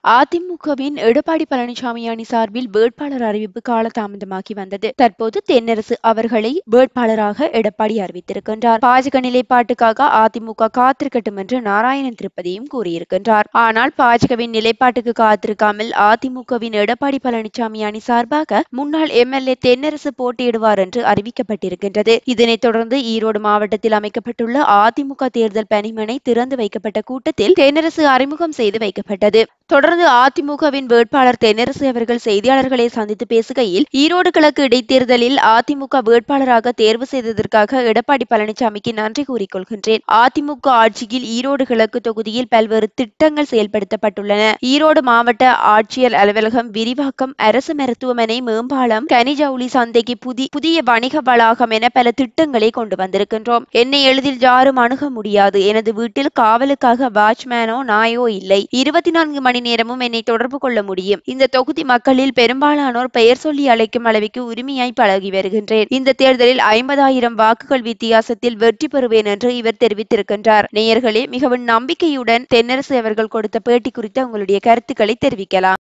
அதிமுகவின் எடப்பாடி பழனிசாமி அணி சார்பில் வேட்பாளர் அறிவிப்பு காலதாமதமாகி வந்தது தற்போது தென்னரசு அவர்களை வேட்பாளராக எடப்பாடி அறிவித்திருக்கின்றார் பாஜக நிலைப்பாட்டுக்காக அதிமுக காத்திருக்கட்டும் என்று நாராயணன் திருப்பதியும் கூறியிருக்கின்றார் ஆனால் பாஜகவின் நிலைப்பாட்டுக்கு காத்திருக்காமல் அதிமுகவின் எடப்பாடி பழனிசாமி அணி சார்பாக முன்னாள் எம்எல்ஏ தென்னரசு போட்டியிடுவார் என்று அறிவிக்கப்பட்டிருக்கின்றது இதனைத் தொடர்ந்து ஈரோடு மாவட்டத்தில் அமைக்கப்பட்டுள்ள அதிமுக தேர்தல் பணிமனை திறந்து வைக்கப்பட்ட கூட்டத்தில் தென்னரசு அறிமுகம் செய்து வைக்கப்பட்டது தொடர்ந்து அதிமுகவின் வேட்பாளர் தென்னரசு அவர்கள் செய்தியாளர்களை சந்தித்து பேசுகையில் ஈரோடு கிழக்கு இடைத்தேர்தலில் அதிமுக வேட்பாளராக தேர்வு செய்ததற்காக எடப்பாடி பழனிசாமிக்கு நன்றி கூறிக்கொள்கின்றேன் அதிமுக ஆட்சியில் ஈரோடு கிழக்கு தொகுதியில் பல்வேறு திட்டங்கள் செயல்படுத்தப்பட்டுள்ளன ஈரோடு மாவட்ட ஆட்சியர் அலுவலகம் விரிவாக்கம் அரசு மருத்துவமனை மேம்பாலம் கனிஜவுளி சந்தைக்கு புதி புதிய வணிக வளாகம் என பல திட்டங்களை கொண்டு வந்திருக்கின்றோம் என்னை எளிதில் யாரும் அணுக முடியாது எனது வீட்டில் காவலுக்காக வாட்ச்மேனோ நாயோ இல்லை இருபத்தி நான்கு மணி நேரமும் என்னை தொடர்பு கொள்ள முடியும் இந்த தொகுதி மக்களில் பெரும்பாலானோர் பெயர் சொல்லி அழைக்கும் அளவுக்கு உரிமையாய் பழகி வருகின்றேன் இந்த தேர்தலில் ஐம்பதாயிரம் வாக்குகள் வித்தியாசத்தில் வெற்றி பெறுவேன் என்று இவர் தெரிவித்திருக்கின்றார் நேயர்களே மிகவும் நம்பிக்கையுடன் தென்னரசு அவர்கள் கொடுத்த பேட்டி குறித்து உங்களுடைய கருத்துக்களை தெரிவிக்கலாம்